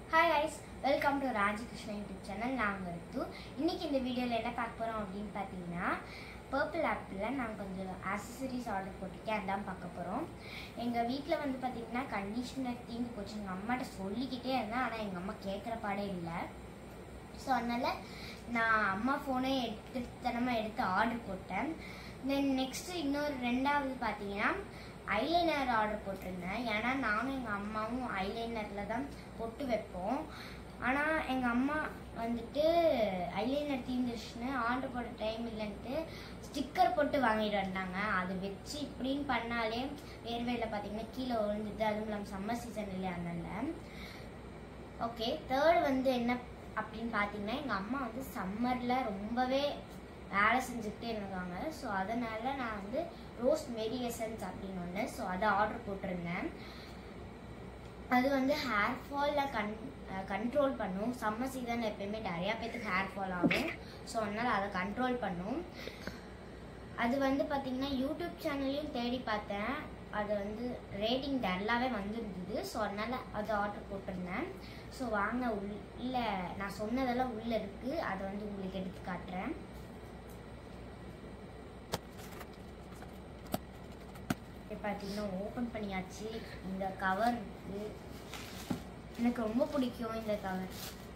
hi guys welcome to Rajakrishna YouTube channel நாங்கள் ரித்து இன்னைக்கு இந்த வீடியோவில் என்ன பார்க்க போகிறோம் அப்படின்னு பார்த்தீங்கன்னா பர்பிள் ஆப்பிளில் நான் கொஞ்சம் ஆக்சசரிஸ் ஆர்டர் போட்டிருக்கேன் அதான் பார்க்க போகிறோம் எங்கள் வீட்டில் வந்து பார்த்தீங்கன்னா கண்டிஷனர் தீந்து போச்சு எங்கள் அம்மாட்ட சொல்லிக்கிட்டே இருந்தேன் ஆனால் எங்கள் அம்மா கேட்குற பாடே இல்லை ஸோ அதனால் நான் அம்மா ஃபோனே எடுத்து தனமாக எடுத்து ஆர்டர் போட்டேன் தென் நெக்ஸ்ட்டு இன்னொரு ரெண்டாவது பார்த்தீங்கன்னா ஐலைனர் ஆர்டர் போட்டிருந்தேன் ஏன்னா நானும் எங்கள் அம்மாவும் ஐலைனரில் தான் பொட்டு வைப்போம் ஆனால் எங்கள் அம்மா வந்துட்டு ஐலைனர் தீந்துருச்சுன்னு ஆர்டர் போட டைம் இல்லைன்ட்டு ஸ்டிக்கர் போட்டு வாங்கிட்டு வந்தாங்க அது வச்சு இப்படின்னு பண்ணாலே வேர்வையில் பார்த்தீங்கன்னா கீழே விழுந்துட்டு அதுவும் இல்லாமல் சம்மர் சீசன் இல்லை அதனால ஓகே தேர்ட் வந்து என்ன அப்படின்னு பார்த்தீங்கன்னா எங்கள் அம்மா வந்து சம்மரில் ரொம்பவே வேலை செஞ்சுக்கிட்டே இருக்காங்க ஸோ அதனால் நான் வந்து ரோஸ் மெரி எசன்ஸ் அப்படின்னு ஒன்று ஸோ அதை ஆர்டர் போட்டிருந்தேன் அது வந்து ஹேர் ஃபாலில் கன் கண்ட்ரோல் பண்ணும் சம்மர் சீசன் எப்பயுமே நிறையா பேத்துக்கு ஹேர் ஃபால் ஆகும் ஸோ அதனால் அதை கண்ட்ரோல் பண்ணும் அது வந்து பார்த்திங்கன்னா யூடியூப் சேனல்லையும் தேடி பார்த்தேன் அது வந்து ரேட்டிங் டல்லாவே வந்துருந்தது ஸோ அதனால் அது ஆர்டர் போட்டிருந்தேன் ஸோ வாங்க உள்ள நான் சொன்னதெல்லாம் உள்ளே இருக்குது அதை வந்து உங்களுக்கு எடுத்து காட்டுறேன் இப்போ பார்த்தீங்கன்னா ஓப்பன் பண்ணியாச்சு இந்த கவர் இருக்கு எனக்கு ரொம்ப பிடிக்கும் இந்த கவர்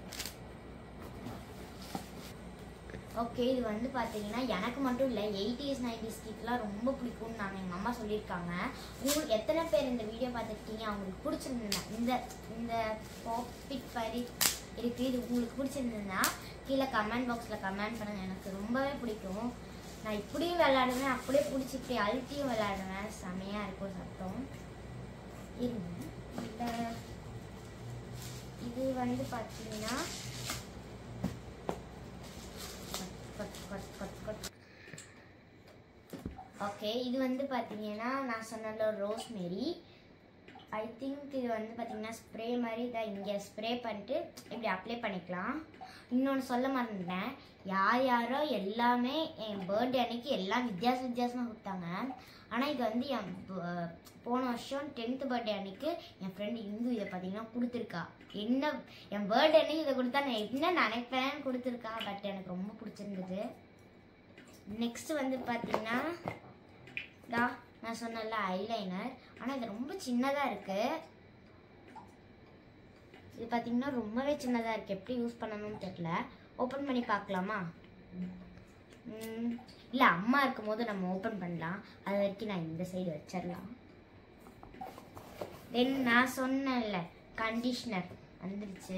ஓகே இது வந்து பார்த்தீங்கன்னா எனக்கு மட்டும் இல்லை எயிட்டிஸ் நைன்டிஸ் கிட்லாம் ரொம்ப பிடிக்கும்னு நாங்கள் எங்கள் அம்மா சொல்லியிருக்காங்க உங்களுக்கு எத்தனை பேர் இந்த வீடியோ பார்த்துருக்கீங்க அவங்களுக்கு பிடிச்சிருந்தா இந்த இந்த பாப்பிட் மாதிரி இருக்குது இது உங்களுக்கு பிடிச்சிருந்ததுன்னா கீழே கமெண்ட் பாக்ஸில் கமெண்ட் பண்ணுங்கள் எனக்கு ரொம்பவே பிடிக்கும் நான் இப்படியும் விளையாடுவேன் அப்படியே பிடிச்சி இப்படி அழுத்தியும் விளையாடுவேன் செமையாக இருக்கும் சத்தம் இருங்க இந்த இது வந்து பார்த்தீங்கன்னா ஓகே இது வந்து பார்த்தீங்கன்னா நான் சொன்னல ரோஸ் மேரி ஐ திங்க் இது வந்து பார்த்தீங்கன்னா ஸ்ப்ரே மாதிரி இதை இங்கே ஸ்ப்ரே பண்ணிட்டு இப்படி அப்ளை பண்ணிக்கலாம் இன்னொன்று சொல்ல மறந்துட்டேன் யார் யாரோ எல்லாமே என் பர்த்டே அன்னைக்கு எல்லாம் வித்தியாச வித்தியாசமாக கொடுத்தாங்க ஆனால் இது வந்து என் ப- போன வருஷம் டென்த்து பர்த்டே அன்னைக்கு என் ஃப்ரெண்டு இந்து இதை பார்த்தீங்கன்னா கொடுத்துருக்கா என்ன என் பர்த்டே அன்னைக்கு இதை கொடுத்தா நான் என்ன நினைப்பேன் கொடுத்துருக்கா பட் எனக்கு ரொம்ப பிடிச்சிருந்தது நெக்ஸ்ட் வந்து பார்த்தீங்கன்னா டா நான் சொன்னல ஐலைனர் ஆனால் இது ரொம்ப சின்னதாக இருக்குது இது பார்த்தீங்கன்னா ரொம்பவே சின்னதாக இருக்குது எப்படி யூஸ் பண்ணணும்னு தெரியல ஓப்பன் பண்ணி பார்க்கலாமா இல்லை அம்மா இருக்கும்போது நம்ம ஓப்பன் பண்ணலாம் அது வரைக்கும் நான் இந்த சைடு வச்சிடலாம் தென் நான் சொன்னேன்ல கண்டிஷ்னர் வந்துருச்சு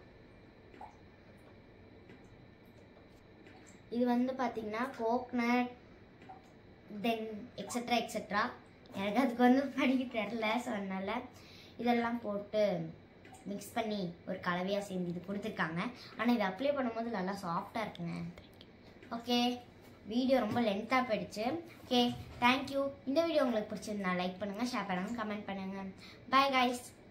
இது வந்து பார்த்தீங்கன்னா கோக்னட் தென் எக்ஸட்ரா எக்ஸட்ரா எனக்கு அதுக்கு வந்து படிக்க தெரில ஸோ அதனால் இதெல்லாம் போட்டு மிக்ஸ் பண்ணி ஒரு கலவையாக சேர்ந்து இது கொடுத்துருக்காங்க ஆனால் இதை அப்ளை பண்ணும்போது நல்லா சாஃப்டாக இருக்குங்க ஓகே வீடியோ ரொம்ப லென்த்தாக போயிடுச்சு ஓகே தேங்க்யூ இந்த வீடியோ உங்களுக்கு பிடிச்சிருந்தா லைக் பண்ணுங்கள் ஷேர் பண்ணுங்கள் கமெண்ட் பண்ணுங்கள் பாய் guys